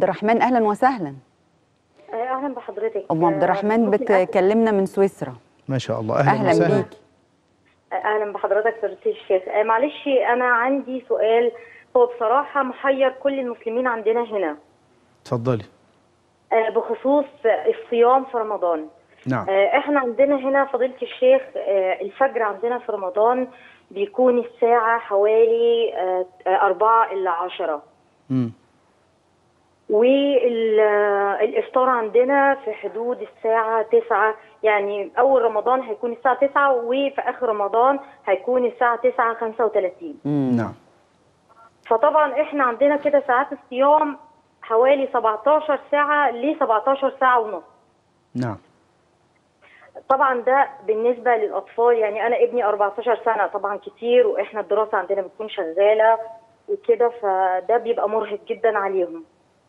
عبد الرحمن اهلا وسهلا اهلا بحضرتك ام عبد الرحمن ممكن أسأل؟ بتكلمنا من سويسرا ما شاء الله اهلا, اهلا وسهلا بيكي اهلا بحضرتك فضيله الشيخ آه، معلش انا عندي سؤال هو بصراحه محير كل المسلمين عندنا هنا اتفضلي آه، بخصوص الصيام في رمضان نعم آه، احنا عندنا هنا فضيله الشيخ آه، الفجر عندنا في رمضان بيكون الساعه حوالي آه، آه، أربعة إلا عشرة امم والإفطار عندنا في حدود الساعة تسعة يعني أول رمضان هيكون الساعة تسعة وفي آخر رمضان هيكون الساعة تسعة خمسة وثلاثين نعم فطبعا إحنا عندنا كده ساعات الصيام حوالي 17 ساعة ل 17 ساعة ونص نعم طبعا ده بالنسبة للأطفال يعني أنا ابني 14 سنة طبعا كتير وإحنا الدراسة عندنا بتكون شغالة وكده فده بيبقى مرهق جدا عليهم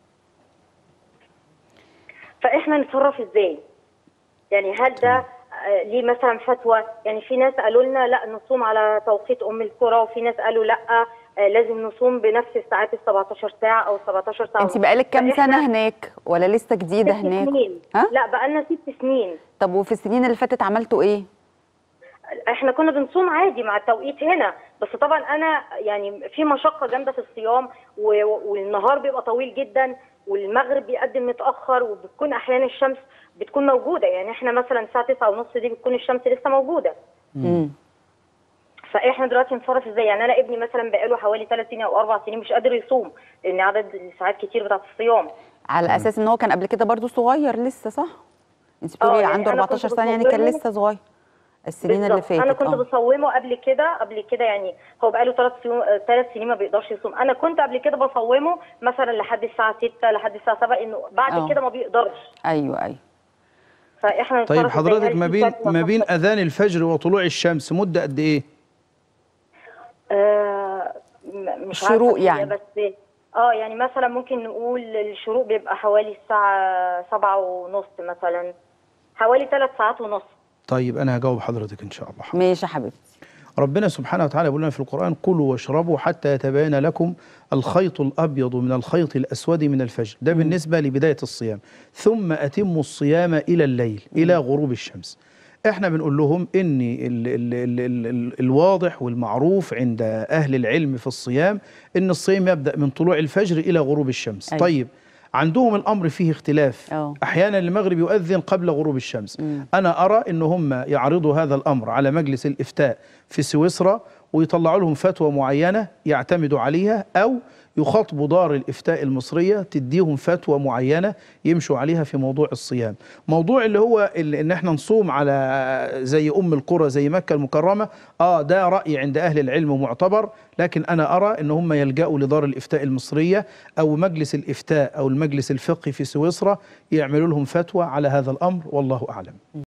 فإحنا نتصرف إزاي؟ يعني هل ده آه، ليه مثلا فتوى يعني في ناس قالوا لنا لا نصوم على توقيت ام القرى وفي ناس قالوا لا آه، لازم نصوم بنفس الساعات ال 17 ساعه او 17 ساعه انت ونص. بقالك كام فإحنا سنه هناك ولا لسه جديده ست هناك سنين ها لا بقالنا ست سنين طب وفي السنين اللي فاتت عملتوا ايه احنا كنا بنصوم عادي مع التوقيت هنا بس طبعا انا يعني في مشقه جامده في الصيام و- والنهار بيبقى طويل جدا والمغرب بيقدم متاخر وبتكون احيانا الشمس بتكون موجوده يعني احنا مثلا الساعه 9 ونص دي بتكون الشمس لسه موجوده امم فاحنا دلوقتي نتصرف ازاي يعني انا ابني مثلا بقاله حوالي ثلاث سنين او اربع سنين مش قادر يصوم لان عدد الساعات كتير بتاعت الصيام على اساس ان هو كان قبل كده برضو صغير لسه صح انت بتقولي يعني عنده أنا 14 كنت سنه يعني كان بصوره- لسه صغير السنين اللي بالظبط. فاتت انا كنت اه بصومه قبل كده قبل كده يعني هو بقاله ثلاث سنين ثلاث سنين ما بيقدرش يصوم انا كنت قبل كده بصومه مثلا لحد الساعه 6 لحد الساعه 7 انه بعد آه. كده ما بيقدرش ايوه ايوه فاحنا طيب نتصرف إزاي؟ حضرتك هل ما في بين فتوى ما بين خاصة؟ اذان الفجر وطلوع الشمس مده قد ايه آه م- مش الشروق عارفة هي يعني. بس اه يعني مثلا ممكن نقول الشروق بيبقى حوالي الساعه 7 ونص مثلا حوالي ثلاث ساعات ونص طيب انا هجاوب حضرتك ان شاء الله حاضر. ماشي يا حبيبتي ربنا سبحانه وتعالى يقول لنا في القرآن كلوا واشربوا حتى يتبين لكم الخيط الأبيض من الخيط الأسود من الفجر ده بالنسبة لبداية الصيام ثم أتموا الصيام إلى الليل إلى غروب الشمس احنا بنقول لهم ان ال ال ال ال ال الواضح والمعروف عند اهل العلم في الصيام ان الصيام يبدا من طلوع الفجر الى غروب الشمس أيوة. طيب عندهم الامر فيه اختلاف أه. احيانا المغرب يؤذن قبل غروب الشمس مم. انا ارى ان هم يعرضوا هذا الامر على مجلس الافتاء في سويسرا ويطلعوا لهم فتوى معينه يعتمدوا عليها او يخاطبوا دار الافتاء المصريه تديهم فتوى معينه يمشوا عليها في موضوع الصيام موضوع اللي هو اللي ان احنا نصوم على زي ام القرى زي مكه المكرمه اه ده راي عند اهل العلم معتبر لكن انا ارى ان هم يلجأوا لدار الافتاء المصريه او مجلس الافتاء او المجلس الفقهي في سويسرا يعملوا لهم فتوى على هذا الامر والله اعلم